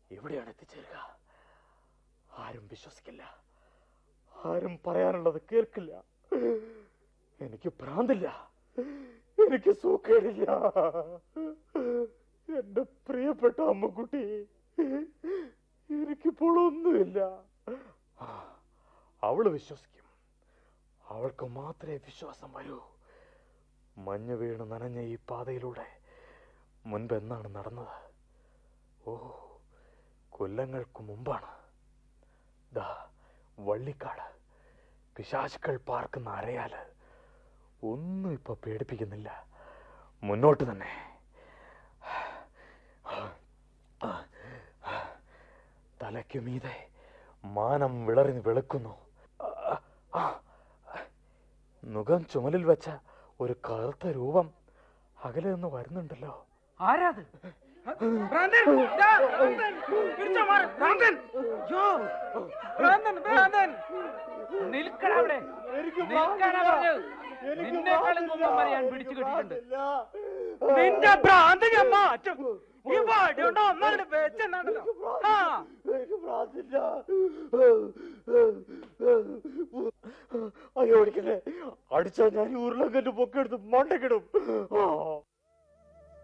എവിടെയാണ് എത്തിച്ചേരുക ആരും വിശ്വസിക്കില്ല ആരും പറയാനുള്ളത് കേൾക്കില്ല എനിക്ക് ഭ്രാന്തില്ല എനിക്ക് സൂക്കേടില്ല എന്റെ പ്രിയപ്പെട്ട അമ്മക്കുട്ടി എനിക്കിപ്പോൾ ഒന്നുമില്ല ആ, അവള് വിശ്വസിക്കും അവൾക്ക് മാത്രമേ വിശ്വാസം വരൂ മഞ്ഞ് വീണ് നനഞ്ഞ ഈ പാതയിലൂടെ മുൻപ് എന്നാണ് നടന്നത് ഓ കൊല്ലങ്ങൾക്ക് മുമ്പാണ് ദാ വള്ളിക്കാട് പിശാചുക്കൾ പാർക്കുന്ന അരയാല് ഒന്നും ഇപ്പൊ പേടിപ്പിക്കുന്നില്ല മുന്നോട്ട് തന്നെ തലയ്ക്കു മീതെ മാനം വിളറി വെളുക്കുന്നു ആ, ആ. മുഖം ചുമലിൽ വെച്ച ഒരു കറുത്ത രൂപം അകലെ നിന്ന് വരുന്നുണ്ടല്ലോ ആരാത് ഭ്രാന്തൻ ദാ, ഭ്രാന്തൻ പിടിച്ചോ മാറ് ഭ്രാന്തൻ യോ ഭ്രാന്തൻ ഭ്രാന്തൻ നിൽക്കണ അവിടെ നിൽക്കാനാ പറഞ്ഞത് നിന്നെക്കാളും കുമ്പന്മാരെ ഞാൻ പിടിച്ചു കിട്ടിയിട്ടുണ്ട് നിന്റെ ഭ്രാന്ത് ഞാൻ മാറ്റും ഈ വടിയുണ്ടോ ഒന്നാണ്ട് വെച്ചെന്നാണല്ലോ ആ എനിക്ക് ഭ്രാന്തില്ല അയ്യോ ഓടിക്കല്ലേ അടിച്ചാ ഞാൻ ഈ ഉരുളങ്കല്ല് പൊക്കെടുത്ത് മണ്ടക്കിടും ആ